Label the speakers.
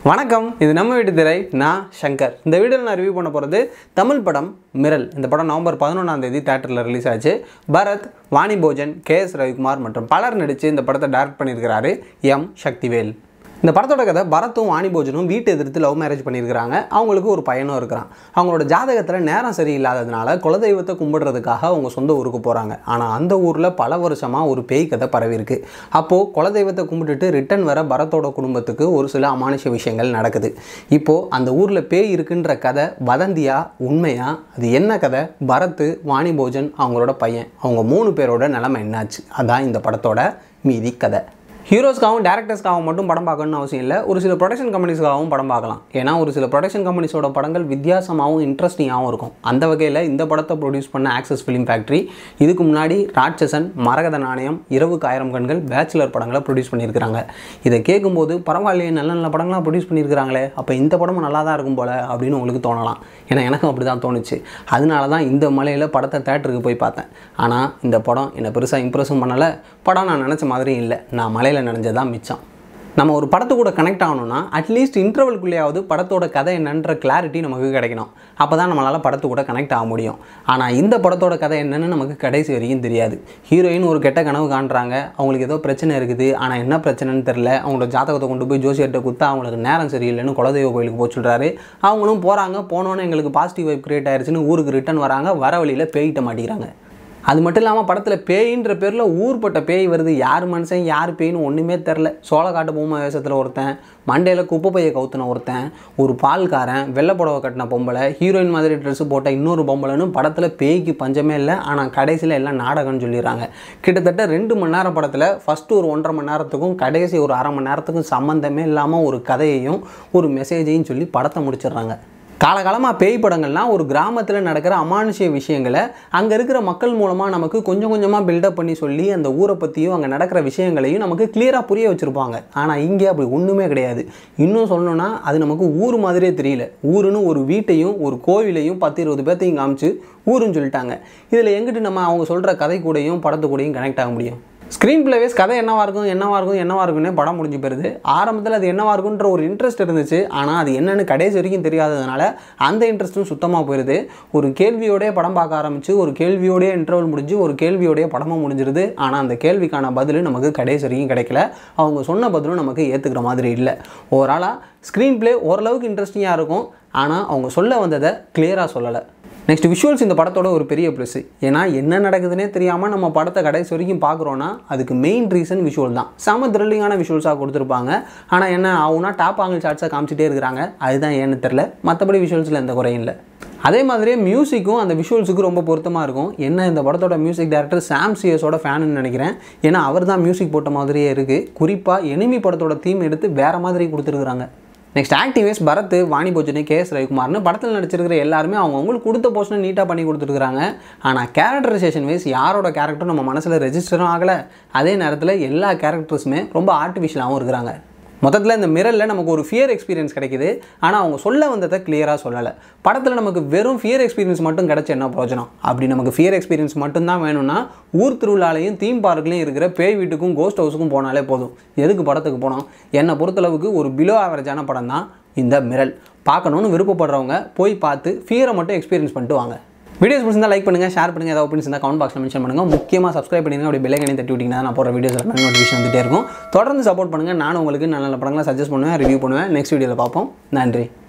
Speaker 1: வணக்கம் இது நம்ம வீட்டு திரை நான் சங்கர் இந்த வீடியோவில் நான் ரிவ்யூ பண்ண போகிறது தமிழ் படம் மிரல் இந்த படம் நவம்பர் பதினொன்றாம் தேதி தேட்டரில் ரிலீஸ் ஆச்சு பரத் வாணி போஜன் கே எஸ் ரவிக்குமார் மற்றும் பலர் நடித்து இந்த படத்தை டைரக்ட் பண்ணியிருக்கிறாரு எம் சக்திவேல் இந்த படத்தோட கதை பரத்தும் வாணி போஜனும் வீட்டை எதிர்த்து லவ் மேரேஜ் பண்ணியிருக்கிறாங்க அவங்களுக்கு ஒரு பையனும் இருக்கிறான் அவங்களோட ஜாதகத்தில் நேரம் சரியில்லாததுனால குலதெய்வத்தை கும்பிடுறதுக்காக அவங்க சொந்த ஊருக்கு போகிறாங்க ஆனால் அந்த ஊரில் பல வருஷமாக ஒரு பேய் கதை பரவி இருக்கு அப்போது குலதெய்வத்தை கும்பிட்டுட்டு ரிட்டன் வர பரத்தோட குடும்பத்துக்கு ஒரு சில அமானுஷ விஷயங்கள் நடக்குது இப்போது அந்த ஊரில் பேய் இருக்குன்ற கதை வதந்தியா உண்மையா அது என்ன கதை பரத் வாணி போஜன் அவங்களோட பையன் அவங்க மூணு பேரோட நிலைமை என்னாச்சு அதான் இந்த படத்தோட மீதி கதை ஹீரோஸ்க்காகவும் டேரக்டர்ஸ்க்காகவும் மட்டும் படம் பார்க்கணும்னு அவசியம் இல்லை ஒரு சில ப்ரொடக்ஷன் கம்பெனிஸ்க்காகவும் படம் பார்க்கலாம் ஏன்னா ஒரு சில ப்ரொடக்ஷன் கம்பெனிஸோட படங்கள் வித்தியாசமாகவும் இன்ட்ரெஸ்டிங்காகவும் இருக்கும் அந்த வகையில் இந்த படத்தை ப்ரொடியூஸ் பண்ண ஆக்சஸ் ஃபிலிம் ஃபேக்ட்ரி இதுக்கு முன்னாடி ராட்சசன் மரகத நாணயம் இரவுக்கு ஆயிரம் கண்கள் பேச்சுலர் படங்களை ப்ரொடியூஸ் பண்ணியிருக்கிறாங்க இதை கேட்கும்போது பரவாயில்லையே நல்ல நல்ல படங்களாக ப்ரொடியூஸ் பண்ணியிருக்கிறாங்களே அப்போ இந்த படமும் நல்லா தான் இருக்கும் போல அப்படின்னு உங்களுக்கு தோணலாம் ஏன்னா எனக்கும் அப்படி தான் தோணுச்சு அதனால தான் இந்த மலையில் படத்தை தேட்டருக்கு போய் பார்த்தேன் ஆனால் இந்த படம் என்னை பெருசாக இம்ப்ரெஸும் பண்ணலை படம் நான் நினச்ச மாதிரியும் இல்லை நான் மலையில் நினைஞ்சதான் மிச்சம் நம்ம ஒரு படத்து கூட கனெக்ட் ஆகணும்னா அட்லீஸ்ட் இன்டர்வல்குள்ளேயாவது படத்தோட கதை என்னன்ற கிளாரிட்டி நமக்கு கிடைக்கணும் அப்போ தான் நம்மளால் படத்து கூட கனெக்ட் ஆக முடியும் ஆனால் இந்த படத்தோட கதை என்னன்னு நமக்கு கடைசி வரைக்கும் தெரியாது ஹீரோயின் ஒரு கெட்ட கனவு காண்றாங்க அவங்களுக்கு ஏதோ பிரச்சனை இருக்குது ஆனால் என்ன பிரச்சனைன்னு தெரில அவங்களோட ஜாதகத்தை கொண்டு போய் ஜோசியர்கிட்ட கொடுத்தா அவங்களுக்கு நேரம் சரியில்லைன்னு குலதெய்வ கோயிலுக்கு போய் சொல்கிறாரு அவங்களும் போகிறாங்க போனோன்னே எங்களுக்கு பாசிட்டிவ் வைப் கிரியேட் ஆயிடுச்சுன்னு ஊருக்கு ரிட்டர்ன் வராங்க வர வழியில் பேயிட்ட மாட்டேங்கிறாங்க அது மட்டும் இல்லாமல் படத்தில் பேயின்ற பேரில் ஊர்பட்ட பேய் வருது யார் மனுஷன் யார் பேய்னு ஒன்றுமே தெரில சோளக்காட்டு பொம்மை வேஷத்தில் ஒருத்தன் மண்டையில் குப்பை பையை கவுத்துன ஒருத்தன் ஒரு பால்காரன் வெள்ளை புடவை கட்டின பொம்பளை ஹீரோயின் மாதிரி ட்ரெஸ்ஸு போட்ட இன்னொரு பொம்பளைன்னு படத்தில் பேய்க்கு பஞ்சமே இல்லை ஆனால் கடைசியில் எல்லாம் நாடகம்னு சொல்லிடுறாங்க கிட்டத்தட்ட ரெண்டு மணி நேரம் படத்தில் ஃபஸ்ட்டு ஒரு ஒன்றரை மணி நேரத்துக்கும் கடைசி ஒரு அரை மணி நேரத்துக்கும் சம்மந்தமே இல்லாமல் ஒரு கதையையும் ஒரு மெசேஜையும் சொல்லி படத்தை முடிச்சிடுறாங்க காலகாலமாக பேய் படங்கள்லாம் ஒரு கிராமத்தில் நடக்கிற அமானுஷ்ய விஷயங்களை அங்கே இருக்கிற மக்கள் மூலமாக நமக்கு கொஞ்சம் கொஞ்சமாக பில்டப் பண்ணி சொல்லி அந்த ஊரை பற்றியும் அங்கே நடக்கிற விஷயங்களையும் நமக்கு கிளியராக புரிய வச்சுருப்பாங்க ஆனால் இங்கே அப்படி ஒன்றுமே கிடையாது இன்னும் சொல்லணும்னா அது நமக்கு ஊர் மாதிரியே தெரியல ஊருன்னு ஒரு வீட்டையும் ஒரு கோவிலையும் பத்து இருபது பேர்த்தையும் காமிச்சு ஊருன்னு சொல்லிட்டாங்க இதில் எங்கிட்டு நம்ம அவங்க சொல்கிற கதை கூடயும் படத்து கூடயும் கனெக்ட் ஆக முடியும் ஸ்க்ரீன் பிளேவேஸ் கதை என்னவா இருக்கும் என்னவா இருக்கும் என்னவா இருக்குன்னு படம் முடிஞ்சு போயிருது ஆரம்பத்தில் அது என்னவா இருக்குன்ற ஒரு இன்ட்ரெஸ்ட் இருந்துச்சு ஆனால் அது என்னன்னு கடைசி வரைக்கும் தெரியாததுனால அந்த இன்ட்ரெஸ்ட்டும் சுத்தமாக போயிருது ஒரு கேள்வியோடய படம் பார்க்க ஆரம்பிச்சு ஒரு கேள்வியோடய இன்டர்வல் முடிஞ்சு ஒரு கேள்வியோடய படமும் முடிஞ்சிருது ஆனால் அந்த கேள்விக்கான பதில் நமக்கு கடைசி வரைக்கும் கிடைக்கல அவங்க சொன்ன பதிலும் நமக்கு ஏற்றுக்கிற மாதிரி இல்லை ஓவராலாக ஸ்க்ரீன் பிளே ஓரளவுக்கு இன்ட்ரெஸ்டிங்காக இருக்கும் ஆனால் அவங்க சொல்ல வந்ததை கிளியராக சொல்லலை நெக்ஸ்ட் விஷுவல்ஸ் இந்த படத்தோட ஒரு பெரிய ப்ளஸ் ஏன்னா என்ன நடக்குதுன்னே தெரியாமல் நம்ம படத்தை கடைசி வரைக்கும் பார்க்குறோன்னா அதுக்கு மெயின் ரீசன் விஷுவல் தான் செம த்ரில்லிங்கான விஷுவல்ஸாக கொடுத்துருப்பாங்க ஆனால் என்ன ஆகுனா டாப் ஆங்கிள் ஷார்ட்ஸாக காமிச்சிட்டே இருக்கிறாங்க அதுதான் ஏன்னு தெரில மற்றபடி விஷுவல்ஸில் எந்த குறையும் இல்லை அதே மாதிரியே மியூசிக்கும் அந்த விஷுவல்ஸுக்கு ரொம்ப பொருத்தமாக இருக்கும் என்ன இந்த படத்தோட மியூசிக் டைரக்டர் சாம் சிஎஸோட ஃபேனுன்னு நினைக்கிறேன் ஏன்னா அவர் தான் மியூசிக் போட்ட மாதிரியே இருக்குது குறிப்பாக எனிமி படத்தோட தீம் எடுத்து வேறு மாதிரி கொடுத்துருக்குறாங்க நெக்ஸ்ட் ஆக்டிவேஸ் பரத் வாணி போஜனி கே எஸ் ரவிக்குமார்னு படத்தில் நடிச்சிருக்கிற எல்லாருமே அவங்க அவங்களுக்கு கொடுத்த போர்ஷனை நீட்டாக பண்ணி கொடுத்துருக்காங்க ஆனால் கேரக்டரைசேஷன் வைஸ் யாரோட கேரக்டரும் நம்ம மனசில் ரெஜிஸ்டரும் ஆகலை அதே நேரத்தில் எல்லா கேரக்டர்ஸுமே ரொம்ப ஆர்டிஃபிஷியலாகவும் இருக்கிறாங்க மொத்தத்தில் இந்த மிரரில் நமக்கு ஒரு ஃபியர் எக்ஸ்பீரியன்ஸ் கிடைக்குது ஆனால் அவங்க சொல்ல வந்ததை கிளியராக சொல்லலை படத்தில் நமக்கு வெறும் ஃபியர் எக்ஸ்பீரியன்ஸ் மட்டும் கிடைச்ச என்ன பிரயோஜனம் அப்படி நமக்கு ஃபியர் எக்ஸ்பீரியன்ஸ் மட்டும்தான் வேணும்னா ஊர் திருவிழாலையும் தீம் பார்க்லையும் இருக்கிற பேய் வீட்டுக்கும் கோஸ்ட் ஹவுஸுக்கும் போனாலே போதும் எதுக்கு படத்துக்கு போனோம் என்னை பொறுத்தளவுக்கு ஒரு பிலோ ஆவரேஜான படம் தான் இந்த மிரல் பார்க்கணுன்னு விருப்பப்படுறவங்க போய் பார்த்து ஃபியரை மட்டும் எக்ஸ்பீரியன்ஸ் பண்ணிட்டு வாங்க வீடியோஸ் பிடிச்சிருந்தா லைக் பண்ணுங்கள் ஷேர் பண்ணுங்கள் ஏதாவது ஒப்பீனியன்ஸ் இருந்தால் கமெண்ட் பாக்ஸில் மென்ஷன் பண்ணுங்கள் முக்கியமாக சப்ஸ்கிரைப் பண்ணிடுங்க அப்படி பெல்லைக்கனே தட்டி விட்டிங்கன்னா நான் போகிற வீடியோஸ் எல்லாம் நோட்டிஃபிகேஷன் வந்துட்டே இருக்கும் தொடர்ந்து சப்போர்ட் பண்ணுங்கள் நான் உங்களுக்கு நல்ல நல்ல படங்களை சஜஸ்ட் பண்ணுவேன் ரிவ்யூ பண்ணுவேன் நெக்ஸ்ட் வீடியோவில் பார்ப்போம் நன்றி